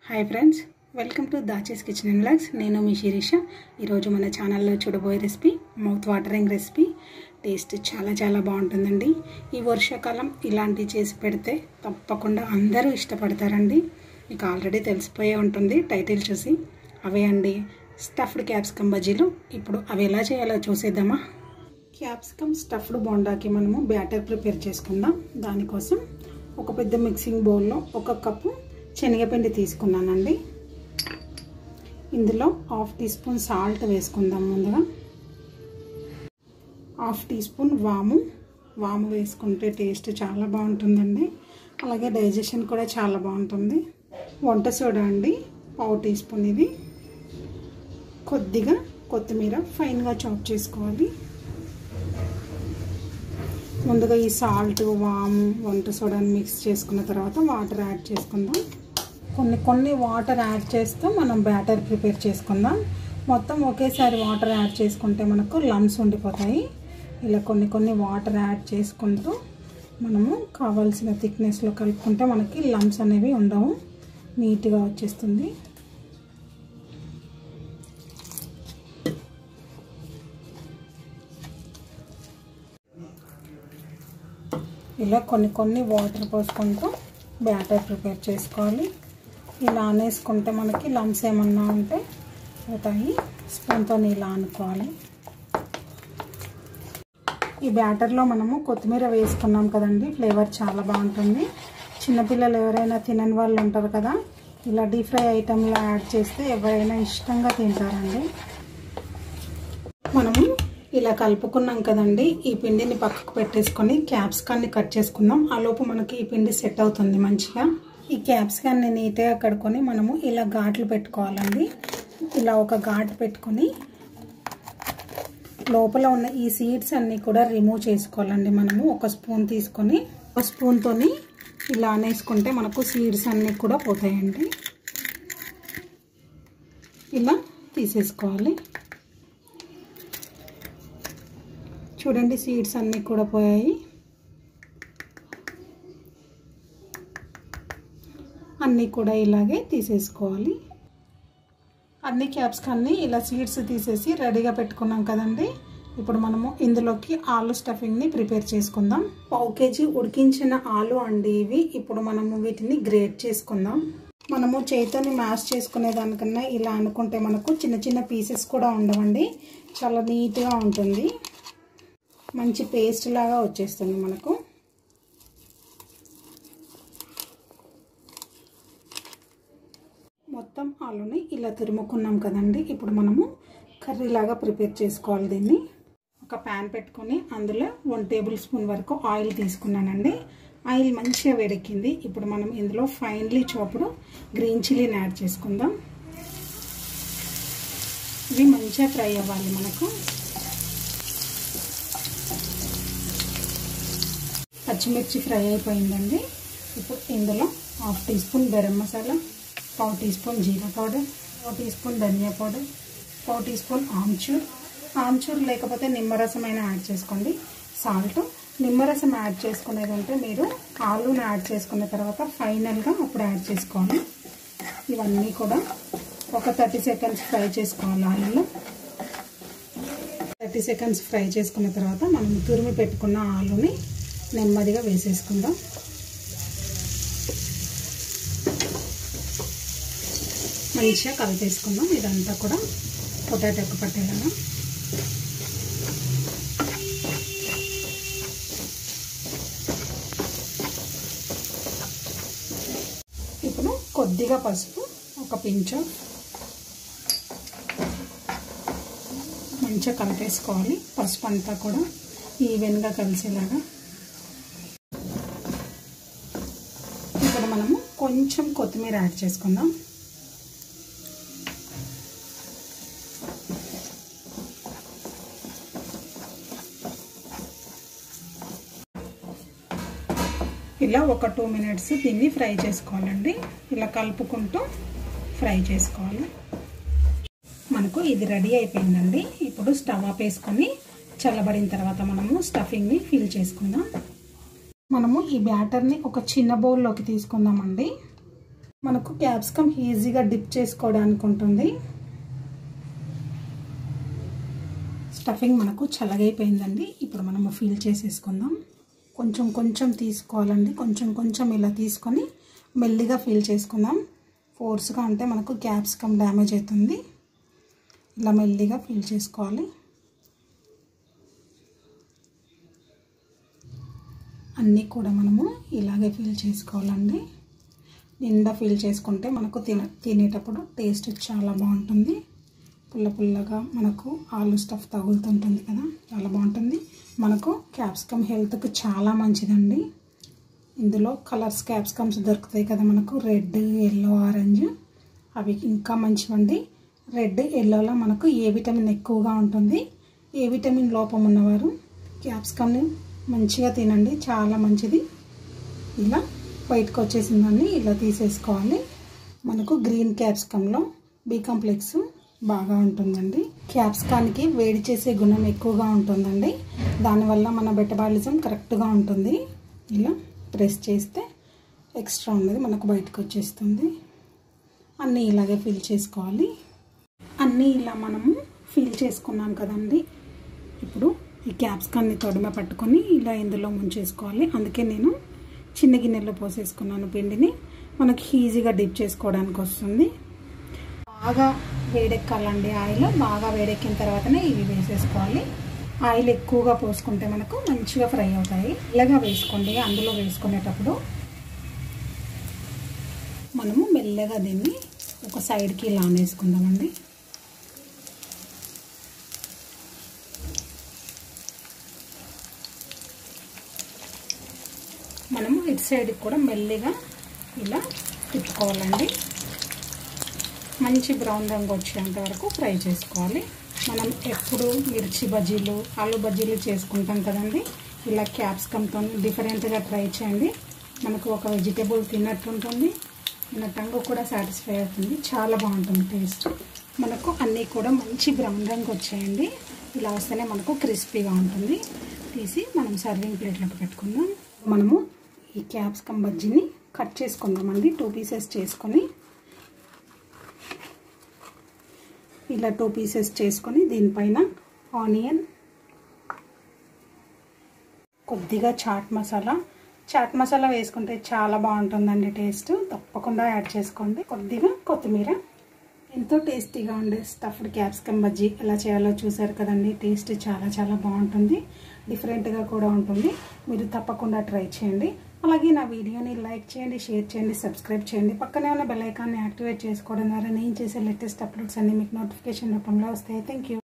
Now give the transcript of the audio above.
hi friends welcome to దాచేస్ kitchen and blogs నేను మీ శిరీష ఈరోజు మన ఛానల్లో చూడబోయే recipe mouth watering recipe taste చాలా చాలా బాగుంటుందండి ఈ వర్షాకాలం ఇలాంటివి చేసి పెడితే తప్పకుండా అందరూ ఇష్టపడతారండి మీకు ఆల్రెడీ తెలిసిపోయే ఉంటుంది టైటిల్ చూసి అవే అండి స్టఫ్డ్ క్యాప్సికమ్ బజ్జీలు ఇప్పుడు అవి ఎలా చేయాలో చూసేద్దామా క్యాప్సికమ్ స్టఫ్డ్ బోండాకి మనము బ్యాటర్ ప్రిపేర్ చేసుకుందాం దానికోసం ఒక పెద్ద మిక్సింగ్ బౌల్లో ఒక కప్పు శనగపిండి తీసుకున్నానండి ఇందులో హాఫ్ టీ స్పూన్ సాల్ట్ వేసుకుందాం ముందుగా హాఫ్ టీ స్పూన్ వాము వాము వేసుకుంటే టేస్ట్ చాలా బాగుంటుందండి అలాగే డైజెషన్ కూడా చాలా బాగుంటుంది వంట సోడా అండి పావు టీ స్పూన్ ఇది కొద్దిగా కొత్తిమీర ఫైన్గా చాప్ చేసుకోవాలి ముందుగా ఈ సాల్ట్ వామ్ వంట సోడాని మిక్స్ చేసుకున్న తర్వాత వాటర్ యాడ్ చేసుకుందాం కొన్ని కొన్ని వాటర్ యాడ్ చేస్తూ మనం బ్యాటర్ ప్రిపేర్ చేసుకుందాం మొత్తం ఒకేసారి వాటర్ యాడ్ చేసుకుంటే మనకు లమ్స్ ఉండిపోతాయి ఇలా కొన్ని కొన్ని వాటర్ యాడ్ చేసుకుంటూ మనము కావాల్సిన థిక్నెస్లో కలుపుకుంటే మనకి లమ్స్ అనేవి ఉండవు నీట్గా వచ్చేస్తుంది ఇలా కొన్ని కొన్ని వాటర్ పోసుకుంటూ బ్యాటర్ ప్రిపేర్ చేసుకోవాలి ఇలా అనేసుకుంటే మనకి లమ్స్ ఏమన్నా ఉంటే పోతాయి స్పూన్తో ఇలా అనుకోవాలి ఈ బ్యాటర్లో మనము కొత్తిమీర వేసుకున్నాం కదండి ఫ్లేవర్ చాలా బాగుంటుంది చిన్నపిల్లలు ఎవరైనా తినని వాళ్ళు ఉంటారు కదా ఇలా డీప్ ఫ్రై ఐటెంలో యాడ్ చేస్తే ఎవరైనా ఇష్టంగా తింటారండి మనము ఇలా కలుపుకున్నాం కదండి ఈ పిండిని పక్కకు పెట్టేసుకొని క్యాప్సికాన్ని కట్ చేసుకుందాం ఆ లోపు మనకి ఈ పిండి సెట్ అవుతుంది మంచిగా ఈ క్యాప్సికాన్ని నీట్గా కడుక్కొని మనము ఇలా ఘాట్లు పెట్టుకోవాలండి ఇలా ఒక ఘాట్ పెట్టుకొని లోపల ఉన్న ఈ సీడ్స్ అన్నీ కూడా రిమూవ్ చేసుకోవాలండి మనము ఒక స్పూన్ తీసుకొని ఒక స్పూన్తోని ఇలా అనేసుకుంటే మనకు సీడ్స్ అన్నీ కూడా పోతాయండి ఇలా తీసేసుకోవాలి చూడండి సీడ్స్ అన్నీ కూడా పోయాయి అన్నీ కూడా ఇలాగే తీసేసుకోవాలి అన్ని క్యాప్స్కాన్ని ఇలా సీడ్స్ తీసేసి రెడీగా పెట్టుకున్నాం కదండి ఇప్పుడు మనము ఇందులోకి ఆలు స్టఫింగ్ని ప్రిపేర్ చేసుకుందాం పావు కేజీ ఉడికించిన ఆలు అండి ఇవి ఇప్పుడు మనము వీటిని గ్రేట్ చేసుకుందాం మనము చేతిని మ్యాష్ చేసుకునే దానికన్నా ఇలా అనుకుంటే మనకు చిన్న చిన్న పీసెస్ కూడా ఉండవండి చాలా నీట్గా ఉంటుంది మంచి పేస్ట్ లాగా వచ్చేస్తుంది మనకు మొత్తం ఆలుని ఇలా తురుముకున్నాం కదండి ఇప్పుడు మనము కర్రీలాగా ప్రిపేర్ చేసుకోవాలి దీన్ని ఒక ప్యాన్ పెట్టుకొని అందులో వన్ టేబుల్ స్పూన్ వరకు ఆయిల్ తీసుకున్నానండి ఆయిల్ మంచిగా వేడెక్కింది ఇప్పుడు మనం ఇందులో ఫైన్లీ చోపుడు గ్రీన్ చిల్లీని యాడ్ చేసుకుందాం ఇవి మంచిగా ఫ్రై అవ్వాలి మనకు పచ్చిమిర్చి ఫ్రై అయిపోయిందండి ఇప్పుడు ఇందులో half teaspoon garam masala పావు టీ స్పూన్ జీరా పౌడర్ పావు టీ స్పూన్ ధనియా పౌడర్ పావు టీ స్పూన్ ఆమ్చూర్ ఆమ్చూర్ లేకపోతే నిమ్మరసమైనా యాడ్ చేసుకోండి సాల్ట్ నిమ్మరసం యాడ్ చేసుకునేది ఉంటే మీరు ఆలుని యాడ్ చేసుకున్న తర్వాత ఫైనల్గా అప్పుడు యాడ్ చేసుకోవాలి ఇవన్నీ కూడా ఒక థర్టీ సెకండ్స్ ఫ్రై చేసుకోవాలి ఆయిల్లో థర్టీ సెకండ్స్ ఫ్రై చేసుకున్న తర్వాత మనం తురిమి పెట్టుకున్న ఆలుని నెమ్మదిగా వేసేసుకుందాం మంచిగా కలిపేసుకుందాం ఇదంతా కూడా పొటాటోకి పట్టేలాగా ఇప్పుడు కొద్దిగా పసుపు ఒక పించు మంచిగా కలిపేసుకోవాలి పసుపు అంతా కూడా ఈవెన్గా కలిసేలాగా ఇప్పుడు మనము కొంచెం కొత్తిమీర యాడ్ చేసుకుందాం ఇలా ఒక టూ మినిట్స్ దీన్ని ఫ్రై చేసుకోవాలండి ఇలా కలుపుకుంటూ ఫ్రై చేసుకోవాలి మనకు ఇది రెడీ అయిపోయిందండి ఇప్పుడు స్టవ్ ఆఫ్ వేసుకొని చల్లబడిన తర్వాత మనము స్టఫింగ్ని ఫిల్ చేసుకుందాం మనము ఈ బ్యాటర్ని ఒక చిన్న బౌల్లోకి తీసుకుందామండి మనకు క్యాప్సికమ్ ఈజీగా డిప్ చేసుకోవడానికి ఉంటుంది స్టఫింగ్ మనకు చల్లగైపోయిందండి ఇప్పుడు మనము ఫీల్ చేసేసుకుందాం కొంచెం కొంచెం తీసుకోవాలండి కొంచెం కొంచెం ఇలా తీసుకొని మెల్లిగా ఫీల్ చేసుకుందాం ఫోర్స్గా అంటే మనకు క్యాప్సికమ్ డ్యామేజ్ అవుతుంది ఇలా మెల్లిగా ఫీల్ చేసుకోవాలి అన్నీ కూడా మనము ఇలాగే ఫీల్ చేసుకోవాలండి నిండా ఫీల్ చేసుకుంటే మనకు తిన తినేటప్పుడు టేస్ట్ చాలా బాగుంటుంది పుల్ల పుల్లగా మనకు ఆలు స్టఫ్ తగులుతుంటుంది కదా చాలా బాగుంటుంది మనకు క్యాప్సికమ్ హెల్త్కి చాలా మంచిదండి ఇందులో కలర్స్ క్యాప్సికమ్స్ దొరుకుతాయి కదా మనకు రెడ్ ఎల్లో ఆరెంజ్ అవి ఇంకా మంచివండి రెడ్ ఎల్లోలో మనకు ఏ విటమిన్ ఎక్కువగా ఉంటుంది ఏ విటమిన్ లోపం ఉన్నవారు క్యాప్సికమ్ని మంచిగా తినండి చాలా మంచిది ఇలా బయటకు వచ్చేసిన దాన్ని ఇలా తీసేసుకోవాలి మనకు గ్రీన్ క్యాప్సికంలో బీ కాంప్లెక్స్ బాగా ఉంటుందండి క్యాప్సికానికి వేడి చేసే గుణం ఎక్కువగా ఉంటుందండి దానివల్ల మన బెటబాలిజం కరెక్ట్గా ఉంటుంది ఇలా ప్రెస్ చేస్తే ఎక్స్ట్రా ఉన్నది మనకు బయటకు వచ్చేస్తుంది అన్నీ ఇలాగే ఫిల్ చేసుకోవాలి అన్నీ ఇలా మనము ఫిల్ చేసుకున్నాం కదండి ఇప్పుడు ఈ క్యాప్సికాన్ని తొడిమ పట్టుకొని ఇలా ఇందులో ముంచేసుకోవాలి అందుకే నేను చిన్న గిన్నెలో పోసేసుకున్నాను పిండిని మనకి ఈజీగా డిప్ చేసుకోవడానికి వస్తుంది బాగా వేడెక్కాలండి ఆయిల్ బాగా వేడెక్కిన తర్వాతనే ఇవి వేసేసుకోవాలి ఆయిల్ ఎక్కువగా పోసుకుంటే మనకు మంచిగా ఫ్రై అవుతాయి ఇలాగా వేసుకోండి అందులో వేసుకునేటప్పుడు మనము మెల్లగా దీన్ని ఒక సైడ్కి ఇలా వేసుకుందామండి మనము ఇటు సైడ్కి కూడా మెల్లిగా ఇలా తిప్పుకోవాలండి మంచి బ్రౌన్ రంగు వచ్చేంత వరకు ఫ్రై చేసుకోవాలి మనం ఎప్పుడు మిర్చి బజ్జీలు ఆలు బజ్జీలు చేసుకుంటాం కదండి ఇలా క్యాప్సికమ్తో డిఫరెంట్గా ట్రై చేయండి మనకు ఒక వెజిటేబుల్ తిన్నట్టు ఉంటుంది మన టంగు కూడా సాటిస్ఫై అవుతుంది చాలా బాగుంటుంది టేస్ట్ మనకు అన్నీ కూడా మంచి బ్రౌన్ రంగు వచ్చాయండి ఇలా వస్తేనే మనకు క్రిస్పీగా ఉంటుంది తీసి మనం సర్వింగ్ ప్లేట్లోకి పెట్టుకుందాం మనము ఈ క్యాప్సికమ్ బజ్జీని కట్ చేసుకుందామండి టూ పీసెస్ చేసుకొని ఇలా టూ పీసెస్ చేసుకొని దీనిపైన ఆనియన్ కొద్దిగా చాట్ మసాలా చాట్ మసాలా వేసుకుంటే చాలా బాగుంటుందండి టేస్ట్ తప్పకుండా యాడ్ చేసుకోండి కొద్దిగా కొత్తిమీర ఎంతో టేస్టీగా ఉండే స్టఫ్డ్ క్యాప్సికమ్ బజ్జీ ఎలా చేయాలో చూసారు కదండి టేస్ట్ చాలా చాలా బాగుంటుంది డిఫరెంట్గా కూడా ఉంటుంది మీరు తప్పకుండా ట్రై చేయండి అలాగే నా వీడియోని లైక్ చేయండి షేర్ చేయండి సబ్స్క్రైబ్ చేయండి పక్కనే ఉన్న బెల్ ఐకాన్ని యాక్టివేట్ చేసుకోవడం ద్వారా నేను చేసే లేటెస్ట్ అప్లోడ్స్ అన్ని మీకు నోటిఫికేషన్ రూపంలో వస్తాయి థ్యాంక్